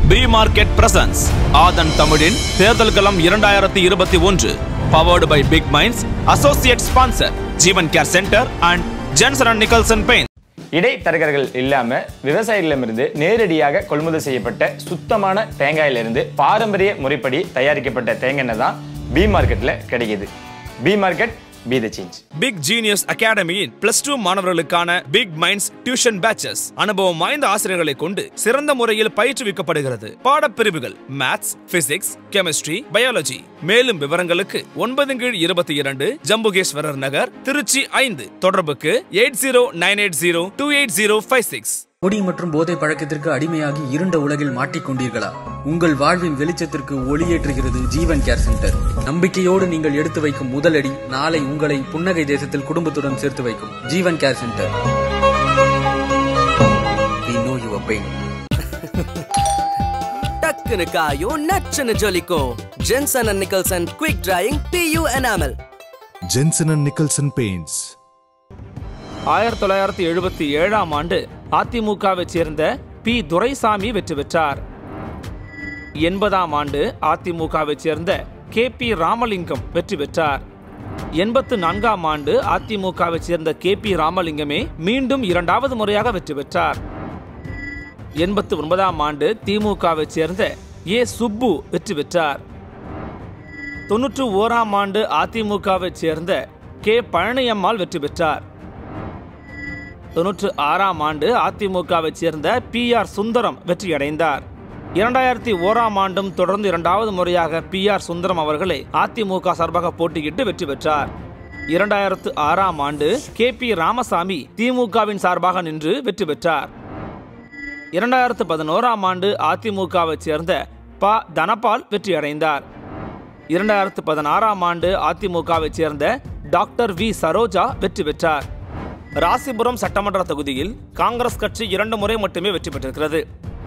B market presence ஆதன் தமிழின் தேர்தல் களம் இரண்டாயிரத்தி இருபத்தி ஒன்று powered by big minds associate sponsor Jeevan care centre and Jensen and Nicholson pain இடைத்தரகர்கள் இல்லாம விவசாயிகளிடமிருந்து நேரடியாக கொள்முதல் செய்யப்பட்ட சுத்தமான தேங்காயிலிருந்து பாரம்பரிய முறைப்படி தயாரிக்கப்பட்ட தேங்காய் எண்ணெய் தான் பி மார்க்கெட்ல கிடைக்குது B market be the change big genius அகாடமியின் பிளஸ் டூ மாணவர்களுக்கான பிக் மைண்ட்ஸ் டியூஷன் பேச்சஸ் அனுபவம் வாய்ந்த ஆசிரியர்களை கொண்டு சிறந்த முறையில் பயிற்றுவிக்கப்படுகிறது பாடப்பிரிவுகள் மேத்ஸ் பிசிக்ஸ் கெமிஸ்ட்ரி பயாலஜி மேலும் விவரங்களுக்கு ஒன்பது கீழ் இருபத்தி இரண்டு ஜம்புகேஸ்வரர் நகர் திருச்சி ஐந்து தொடர்புக்கு eight zero nine eight zero two eight zero five six குடி மற்றும் போதை பழக்கத்திற்கு அடிமையாகி இருண்ட உலகில் மாட்டிக்கொண்டீர்களா உங்கள் வாழ்வின் வெளிச்சத்திற்கு ஒளியேற்றுகிறது ஜீவன் கேர் சென்டர் நம்பிக்கையோடு நீங்கள் எடுத்து வைக்கும் முதலடி நாளை உங்களை புன்னகை தேசத்தில் குடும்பத்துடன் சேர்த்து வைக்கும் Jeevan care centre We know your pain. டக்குனு காயும் நச்சுன்னு ஜொலிக்கும் Jensen and Nicholson quick drying PU enamel Jensen and Nicholson Paints. ஆயிரத்தி தொள்ளாயிரத்தி எழுபத்தி ஏழாம் ஆண்டு அதிமுகவை சேர்ந்த பி துரைசாமி வெற்றி பெற்றார் எண்பதாம் ஆண்டு அதிமுகவை சேர்ந்த கே பி ராமலிங்கம் வெற்றி பெற்றார் எண்பத்து நான்காம் ஆண்டு அதிமுகவை சேர்ந்த கே பி ராமலிங்கமே மீண்டும் இரண்டாவது முறையாக வெற்றி பெற்றார் எண்பத்து ஒன்பதாம் ஆண்டு திமுகவை சேர்ந்த ஏ சுப்பு வெற்றி பெற்றார் தொன்னூற்று ஓராம் ஆண்டு அதிமுகவை சேர்ந்த கே பழனியம்மாள் வெற்றி பெற்றார் தொன்னூற்று ஆறாம் ஆண்டு அதிமுகவை சேர்ந்த பி ஆர் சுந்தரம் வெற்றியடைந்தார் இரண்டாயிரத்தி ஓராம் ஆண்டும் தொடர்ந்து இரண்டாவது முறையாக பி ஆர் சுந்தரம் அவர்களை அதிமுக சார்பாக போட்டியிட்டு வெற்றி பெற்றார் இரண்டாயிரத்து ஆறாம் ஆண்டு கே பி ராமசாமி திமுகவின் சார்பாக நின்று வெற்றி பெற்றார் இரண்டாயிரத்து பதினோராம் ஆண்டு அதிமுகவை சேர்ந்த ப தனபால் வெற்றியடைந்தார் இரண்டாயிரத்து பதினாறாம் ஆண்டு அதிமுகவை சேர்ந்த டாக்டர் வி சரோஜா வெற்றி பெற்றார் ராசிபுரம் சட்டமன்ற தொகுதியில் காங்கிரஸ் கட்சி இரண்டு முறை மட்டுமே வெற்றி பெற்றிருக்கிறது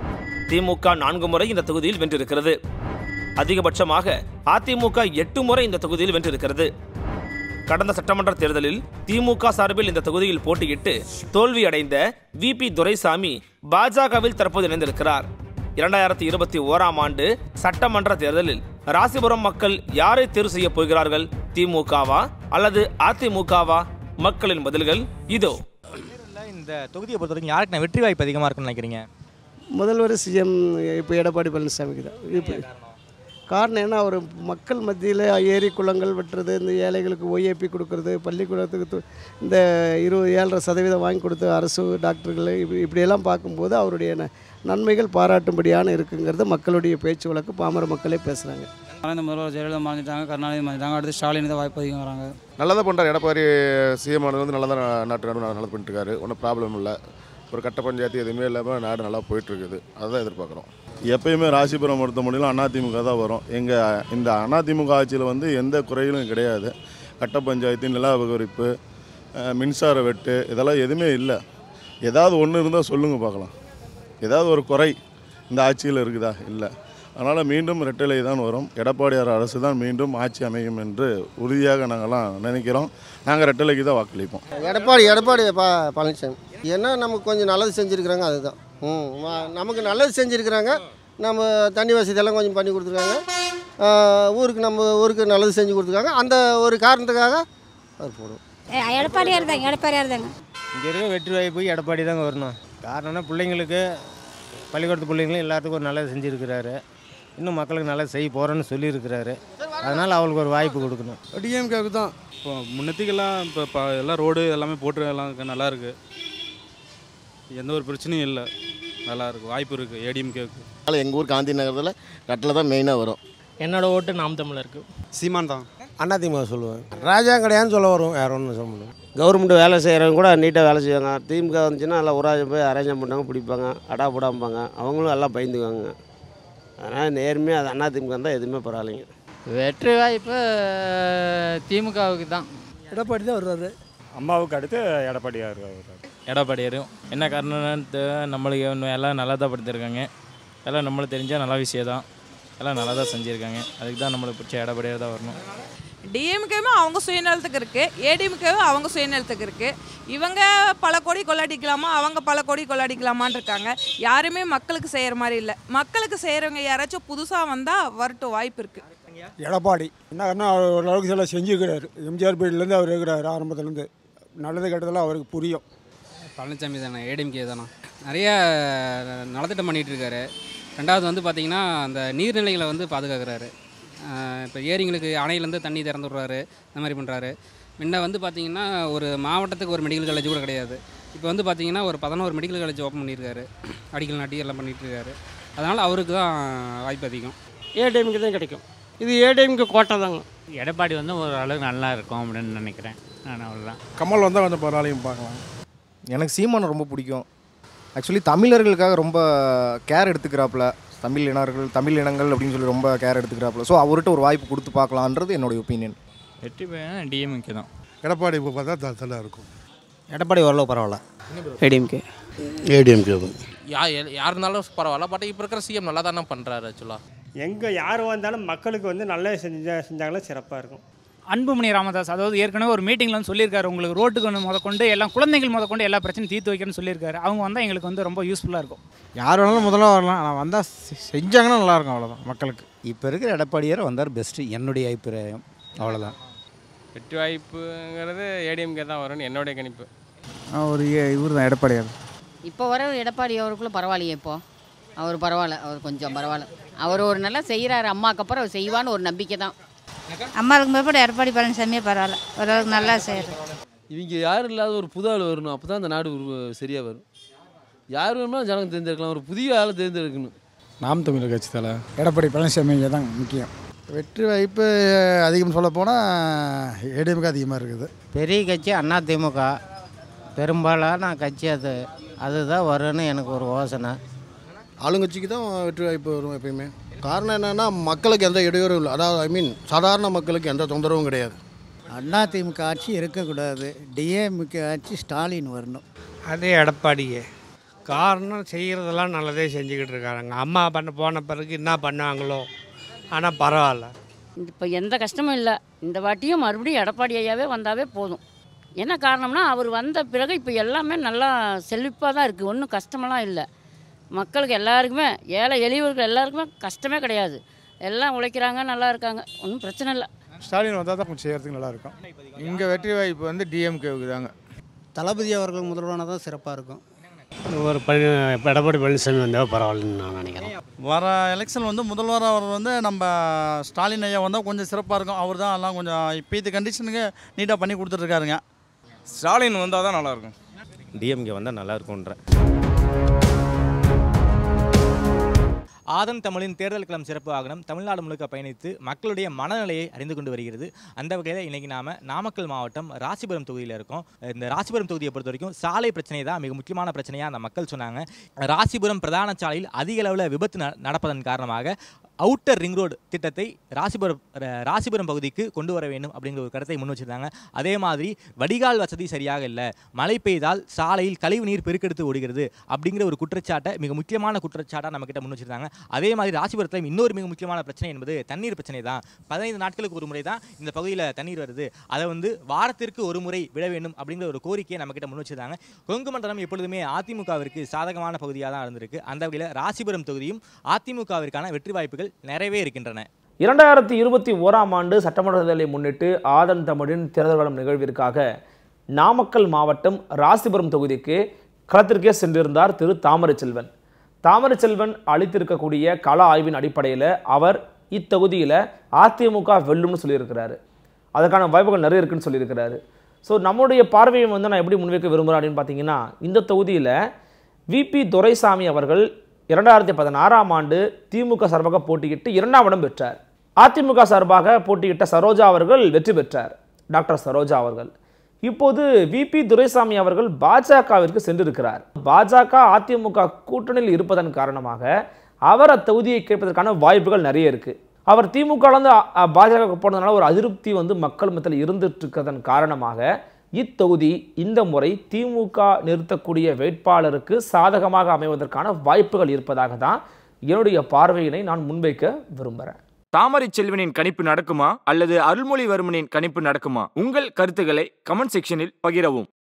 திமுக நான்கு முறை இந்த தொகுதியில் வென்றிருக்கிறது அதிகபட்சமாக அதிமுக எட்டு முறை இந்த தொகுதியில் வென்றிருக்கிறது கடந்த சட்டமன்ற தேர்தலில் திமுக சார்பில் இந்த தொகுதியில் போட்டியிட்டு தோல்வியடைந்த வி பி துரைசாமி பாஜகவில் தற்போது இணைந்திருக்கிறார் இரண்டாயிரத்தி இருபத்தி ஓராம் ஆண்டு சட்டமன்ற தேர்தலில் ராசிபுரம் மக்கள் யாரை தேர்வு செய்ய போகிறார்கள் திமுகவா அல்லது அதிமுகவா மக்களின் பதில்கள் இதோ இந்த தொகுதியை பொறுத்த வரைக்கும் யாருக்கு நான் வெற்றி வாய்ப்பு அதிகமாக இருக்கும்னு நினைக்கிறீங்க முதல்வர் சிஎம் இப்போ எடப்பாடி பழனிசாமிக்கு தான் இப்போ காரணம் என்ன அவர் மக்கள் மத்தியில் ஏரி குளங்கள் வெட்டுறது இந்த ஏழைகளுக்கு ஒய்ஏபி கொடுக்கறது பள்ளிக்கூடத்துக்கு து- இந்த இருபது ஏழரை சதவீதம் வாங்கி கொடுத்த அரசு டாக்டர்கள் இப்படி இப்படியெல்லாம் பார்க்கும்போது அவருடைய ந- நன்மைகள் பாராட்டும்படியான இருக்குங்கிறது மக்களுடைய பேச்சு வழக்கு பாமர மக்களே பேசுகிறாங்க ஆனால் இந்த முதல்வர் ஜெயலலிதா மாறிட்டாங்க கருணாநிதி மாறிட்டாங்க அடுத்து ஸ்டாலின் தான் வாய்ப்பு அதிகம் வராங்க நல்லா தான் பண்ணுறாரு எடப்பாடி சிஎம் ஆனது வந்து நல்லா தான் நாட்டு நடுவு நல்லா பண்ணிட்டு இருக்காரு ஒன்றும் ப்ராப்ளம் இல்லை ஒரு கட்ட பஞ்சாயத்து எதுவுமே இல்லாமல் நாடு நல்லா போயிட்டு இருக்குது அதுதான் எதிர்பார்க்குறோம் எப்பயுமே ராசிபுரம் பொறுத்தமட்டிலும் அதிமுக தான் வரும் எங்கள் இந்த அதிமுக ஆட்சியில் வந்து எந்த குறைகளும் கிடையாது கட்ட பஞ்சாயத்து நில அபகரிப்பு அஹ், மின்சார வெட்டு இதெல்லாம் எதுவுமே இல்லை ஏதாவது ஒன்று இருந்தால் சொல்லுங்கள் பார்க்கலாம் ஏதாவது ஒரு குறை இந்த ஆட்சியில் இருக்குதா இல்லை அதனால் மீண்டும் ரெட்டலை தான் வரும் எடப்பாடியார் அரசு தான் மீண்டும் ஆட்சி அமையும் என்று உறுதியாக நாங்கள்லாம் நினைக்கிறோம் நாங்கள் ரெட்டலைக்கு தான் வாக்களிப்போம் எடப்பாடி எடப்பாடி ப பழனிசாமி ஏன்னா நமக்கு கொஞ்சம் நல்லது செஞ்சுருக்குறாங்க அதுதான் ம் ம- நமக்கு நல்லது செஞ்சுருக்குறாங்க நம்ம தண்ணி வசதி எல்லாம் கொஞ்சம் பண்ணி கொடுத்துருக்காங்க ஆஹ் ஊருக்கு நம்ம ஊருக்கு நல்லது செஞ்சு கொடுத்துருக்காங்க அந்த ஒரு காரணத்துக்காக அவர் போடுவோம் எடப்பாடியார் தாங்க எடப்பாடியார் தாங்க இங்கே இருக்க வெற்றி வாய்ப்பு எடப்பாடி தாங்க வரணும் காரணம்னா பிள்ளைங்களுக்கு பள்ளிக்கூடத்து பிள்ளைங்களும் எல்லாத்துக்கும் ஒரு நல்லது செஞ்சுருக்கிறாரு இன்னும் மக்களுக்கு நல்லது செய்ய போகிறேன்னு சொல்லியிருக்கிறாரு அதனால் அவளுக்கு ஒரு வாய்ப்பு கொடுக்கணும் டிஎம்கேக்கு தான் இப்போ முன்னத்துக்கெல்லாம் இப்போ இப்போ எல்லாம் ரோடு எல்லாமே போட்டு எல்லாம் இருக்கு, நல்லா இருக்கு எந்த ஒரு பிரச்சனையும் இல்லை நல்லா இருக்கு வாய்ப்பு இருக்குது ஏடிஎம்கேக்கு அதனால் எங்கள் ஊர் காந்தி நகரத்தில் கட்டில் தான் மெயினாக வரும் என்னோட ஓட்டு நாம் தமிழருக்கு சீமான் தான் அதிமுக சொல்லுவேன் ராஜா கிடையான்னு சொல்ல வரும் வேற ஒன்றும் சொல்ல முடியும் கவர்மெண்ட் வேலை செய்கிறவங்க கூட நீட்டாக வேலை செய்வாங்க திமுக வந்துச்சுன்னா நல்லா உராஜம் போய் அரேஞ்ச் பண்ணுவாங்க பிடிப்பாங்க அடா போடாம்பாங்க அவங்களும் எல்லாம் பயந்துக்குவாங்க அதனால் நேர்மையாக அது அண்ணா திமுக தான் எதுவுமே பரவாயில்லைங்க வெற்றி வாய்ப்பு திமுகவுக்கு தான் எடப்பாடி தான் வருவார் அம்மாவுக்கு அடுத்து எடப்பாடியார் எடப்பாடியாரும் என்ன காரணம்னு நம்மளுக்கு இன்னும் எல்லாம் நல்லா தான் படுத்திருக்காங்க எல்லாம் நம்மளுக்கு தெரிஞ்சால் நல்ல விஷயம் தான் எல்லாம் நல்லா தான் செஞ்சுருக்காங்க அதுக்கு தான் நம்மளுக்கு பிடிச்ச எடப்பாடியார் தான் வரணும் டிஎம்கேவும் அவங்க சுயநலத்துக்கு இருக்குது ஏடிஎம்கேவும் அவங்க சுயநலத்துக்கு இருக்குது இவங்க பல கோடி கொள்ளடிக்கலாமா அவங்க பல கோடி கொள்ளடிக்கலாமான்னு இருக்காங்க யாருமே மக்களுக்கு செய்கிற மாதிரி இல்லை மக்களுக்கு செய்கிறவங்க யாராச்சும் புதுசாக வந்தால் வரட்டும் வாய்ப்பு இருக்குது எடப்பாடி என்ன என்ன ஓரளவுக்கு சில செஞ்சுக்கிறாரு எம்ஜிஆர் பீரியட்லேருந்து அவர் இருக்கிறாரு ஆரம்பத்துலேருந்து நல்லது கெட்டதெல்லாம் அவருக்கு புரியும் பழனிசாமி தானே ஏடிஎம்கே தானே நிறைய நலத்திட்டம் பண்ணிகிட்டு இருக்காரு ரெண்டாவது வந்து பார்த்திங்கன்னா அந்த நீர்நிலைகளை வந்து பாதுகாக்கிறாரு இப்போ ஏரிங்களுக்கு அணையிலேருந்து தண்ணி திறந்து விட்றாரு இந்த மாதிரி பண்ணுறாரு முன்ன வந்து பார்த்திங்கன்னா ஒரு மாவட்டத்துக்கு ஒரு மெடிக்கல் காலேஜ் கூட கிடையாது இப்போ வந்து பார்த்திங்கன்னா ஒரு பதினோரு மெடிக்கல் காலேஜ் ஓப்பன் பண்ணியிருக்காரு அடிக்கல் நாட்டி எல்லாம் பண்ணிகிட்டு இருக்காரு அதனால் அவருக்கு தான் வாய்ப்பு அதிகம் ஏடிஎம்க்கு தான் கிடைக்கும் இது ஏடிஎம்க்கு கோட்டை தாங்க எடப்பாடி வந்து ஒரு அளவுக்கு நல்லா இருக்கும் அப்படின்னு நினைக்கிறேன் நான் அவ்வளோதான் கமல் வந்தால் கொஞ்சம் பரவாயில்லையும் பார்க்கலாம் எனக்கு சீமானை ரொம்ப பிடிக்கும் ஆக்சுவலி தமிழர்களுக்காக ரொம்ப கேர் எடுத்துக்கிறாப்புல தமிழ் இனர்கள் தமிழ் இனங்கள் அப்படின்னு சொல்லி ரொம்ப கேர் எடுத்துக்கிறாப்புல ஸோ அவர்கிட்ட ஒரு வாய்ப்பு கொடுத்து பார்க்கலான்றது என்னுடைய ஒப்பீனியன் வெற்றி பெறும் டிஎம்கே தான் எடப்பாடி இப்போ பார்த்தா தலை இருக்கும் எடப்பாடி ஓரளவு பரவாயில்ல ஏடிஎம்கே ஏடிஎம்கே தான் யா யார் இருந்தாலும் பரவாயில்ல பட் இப்போ இருக்கிற சிஎம் நல்லா தானே பண்ணுறாரு ஆக்சுவலாக எங்கே யார் வந்தாலும் மக்களுக்கு வந்து நல்லா செஞ்சா செஞ்சாங்கன்னா சிறப்பாக இருக்கும் அன்புமணி ராமதாஸ் அதாவது ஏற்கனவே ஒரு மீட்டிங்கில் வந்து சொல்லியிருக்காரு உங்களுக்கு ரோட்டுக்கு வந்து முதற்கொண்டு எல்லாம் குழந்தைகள் முதற்கொண்டு எல்லா பிரச்சனையும் தீர்த்து வைக்கிறேன்னு சொல்லியிருக்காரு அவங்க வந்தால் எங்களுக்கு வந்து ரொம்ப யூஸ்ஃபுல்லாக இருக்கும் யார் வேணாலும் முதல்ல வரலாம் ஆனால் வந்தால் செஞ்சாங்கன்னா நல்லாயிருக்கும் அவ்வளோதான் மக்களுக்கு இப்போ இருக்கிற எடப்பாடியார் வந்தார் பெஸ்ட்டு என்னுடைய அபிப்பிராயம் அவ்வளோதான் வெற்றி வாய்ப்புங்கிறது ஏடிஎம்கே தான் வரும்னு என்னுடைய கணிப்பு ஒரு இவர் தான் எடப்பாடியார் இப்போ வர எடப்பாடி அவருக்குள்ள பரவாயில்லையே இப்போ அவர் பரவாயில்ல அவர் கொஞ்சம் பரவாயில்ல அவர் ஒரு நல்லா செய்கிறாரு அம்மாக்கு அப்புறம் அவர் செய்வான்னு ஒரு நம்பிக்கை தான் அம்மாவுக்கு மேற்பட எடப்பாடி பழனிசாமியே பரவாயில்ல ஓரளவுக்கு நல்லா செய்கிறார் இவங்க யாரும் இல்லாத ஒரு புது ஆள் வரணும் அப்போ தான் அந்த நாடு உருவ- சரியா வரும் யார் வேணுமாலும் ஜனங்க தேர்ந்தெடுக்கலாம் ஒரு புதிய ஆளை தேர்ந்தெடுக்கணும் நாம் தமிழர் கட்சி தலை எடப்பாடி பழனிசாமி தான் முக்கியம் வெற்றி வாய்ப்பு அதிகம் சொல்ல போனால் ஏடிஎம்க்கு அதிகமாக இருக்குது பெரிய கட்சி அண்ணா திமுக பெரும்பாலான கட்சி அது அதுதான் வரும்னு எனக்கு ஒரு யோசனை ஆளுங்கட்சிக்கு தான் வெற்றி வாய்ப்பு வரும் எப்பயுமே காரணம் என்னென்னா மக்களுக்கு எந்த இடையூறும் இல்லை அதாவது ஐ மீன் சாதாரண மக்களுக்கு எந்த தொந்தரவும் கிடையாது அண்ணா திமுக ஆட்சி இருக்கக்கூடாது டிஎம்கே ஆட்சி ஸ்டாலின் வரணும் அதே எடப்பாடியே காரணம் செய்கிறதெல்லாம் நல்லதே செஞ்சுக்கிட்டு இருக்காங்க அம்மா பண்ண போன பிறகு என்ன பண்ணாங்களோ ஆனால் பரவாயில்ல இப்போ எந்த கஷ்டமும் இல்லை இந்த வாட்டியும் மறுபடியும் எடப்பாடி ஐயாவே வந்தாவே போதும் என்ன காரணம்னா அவர் வந்த பிறகு இப்போ எல்லாமே நல்லா செழிப்பாக தான் இருக்குது ஒன்றும் கஷ்டமெல்லாம் இல்லை மக்களுக்கு எல்லாருக்குமே ஏழை எளியவர்கள் எல்லாருக்குமே கஷ்டமே கிடையாது எல்லாம் உழைக்கிறாங்க நல்லா இருக்காங்க ஒன்றும் பிரச்சனை இல்லை ஸ்டாலின் வந்தால் தான் கொஞ்சம் செய்கிறதுக்கு நல்லாயிருக்கும் இங்கே வெற்றி வாய்ப்பு வந்து டிஎம்கேவுக்கு தாங்க தளபதி அவர்கள் முதல்வரான தான் சிறப்பாக இருக்கும் ஒரு பழனி எடப்பாடி பழனிசாமி வந்தால் பரவாயில்லன்னு நான் நினைக்கிறேன் வர எலெக்ஷன் வந்து முதல்வராக அவர் வந்து நம்ம ஸ்டாலின் ஐயா வந்தால் கொஞ்சம் சிறப்பாக இருக்கும் அவர் தான் எல்லாம் கொஞ்சம் இப்போ இது கண்டிஷனுக்கு நீட்டாக பண்ணி கொடுத்துட்ருக்காருங்க ஸ்டாலின் வந்தால் தான் நல்லாயிருக்கும் டிஎம்கே வந்தால் நல்லா இருக்கும்ன்ற ஆதன் தமிழின் தேர்தல் களம் சிறப்பு வாகனம் தமிழ்நாடு முழுக்க பயணித்து மக்களுடைய மனநிலையை அறிந்து கொண்டு வருகிறது அந்த வகையில் இன்னைக்கு நாம நாமக்கல் மாவட்டம் ராசிபுரம் தொகுதியில் இருக்கோம் இந்த ராசிபுரம் தொகுதியை பொறுத்த வரைக்கும் சாலை பிரச்சனை தான் மிக முக்கியமான பிரச்சனையாக அந்த மக்கள் சொன்னாங்க ராசிபுரம் பிரதான சாலையில் அதிக அளவில் விபத்து ந- நடப்பதன் காரணமாக அவுட்டர் ரிங் ரோடு திட்டத்தை ராசிபுரம் ர- ராசிபுரம் பகுதிக்கு கொண்டு வர வேண்டும் அப்படிங்கிற ஒரு கருத்தை முன் வச்சிருந்தாங்க அதே மாதிரி வடிகால் வசதி சரியாக இல்லை மழை பெய்தால் சாலையில் கழிவு நீர் பெருக்கெடுத்து ஓடுகிறது அப்படிங்கிற ஒரு குற்றச்சாட்டை மிக முக்கியமான குற்றச்சாட்டாக நம்ம கிட்ட முன் வச்சிருந்தாங்க அதே மாதிரி ராசிபுரத்தில் இன்னொரு மிக முக்கியமான பிரச்சனை என்பது தண்ணீர் பிரச்சனை தான் பதினைந்து நாட்களுக்கு ஒரு முறை தான் இந்த பகுதியில் தண்ணீர் வருது அதை வந்து வாரத்திற்கு ஒரு முறை விட வேண்டும் அப்படிங்கிற ஒரு கோரிக்கையை நம்ம கிட்ட முன் வச்சிருந்தாங்க கொங்கு மண்டலம் எப்பொழுதுமே அதிமுகவிற்கு சாதகமான பகுதியாக தான் இருந்திருக்கு அந்த வகையில் ராசிபுரம் தொகுதியும் அதிமுகவிற்கான வெற்றி வாய்ப்புகள் நிறையவே இருக்கின்றன இரண்டாயிரத்தி இருபத்தி ஓராம் ஆண்டு சட்டமன்ற தேர்தலை முன்னிட்டு ஆதன் தமிழின் தேர்தல் களம் நிகழ்விற்காக நாமக்கல் மாவட்டம் ராசிபுரம் தொகுதிக்கு களத்திற்கே சென்றிருந்தார் திரு தாமரைச்செல்வன் தாமரைச்செல்வன் அளித்திருக்கக்கூடிய கள ஆய்வின் அடிப்படையில் அவர் இத்தொகுதியில் அதிமுக வெல்லும்னு சொல்லியிருக்கிறாரு அதற்கான வாய்ப்புகள் நிறைய இருக்குன்னு சொல்லியிருக்கிறாரு ஸோ நம்முடைய பார்வையை வந்து நான் எப்படி முன்வைக்க விரும்புகிறேன் அப்படின்னு பார்த்தீங்கன்னா இந்த தொகுதியில் விபி துரைசாமி அவர்கள் இரண்டாயிரத்தி பதினாறாம் ஆண்டு திமுக சார்பாக போட்டியிட்டு இரண்டாம் இடம் பெற்றார் அதிமுக சார்பாக போட்டியிட்ட சரோஜா அவர்கள் வெற்றி பெற்றார் டாக்டர் சரோஜா அவர்கள் இப்போது விபி துரைசாமி அவர்கள் பாஜகவிற்கு சென்றிருக்கிறார் பாஜக அதிமுக கூட்டணியில் இருப்பதன் காரணமாக அவர் அத்தொகுதியை கேட்பதற்கான வாய்ப்புகள் நிறைய இருக்கு அவர் திமுகலேருந்து பாஜக போனதுனால ஒரு அதிருப்தி வந்து மக்கள் மத்தியில் இருந்துட்டு இருக்கிறதன் காரணமாக இத்தொகுதி இந்த முறை திமுக நிறுத்தக்கூடிய வேட்பாளருக்கு சாதகமாக அமைவதற்கான வாய்ப்புகள் இருப்பதாக தான் என்னுடைய பார்வையினை நான் முன்வைக்க விரும்புகிறேன் தாமரை செல்வனின் கணிப்பு நடக்குமா அல்லது அருள்மொழிவர்மனின் கணிப்பு நடக்குமா உங்கள் கருத்துக்களை கமெண்ட் செக்ஷனில் பகிரவும்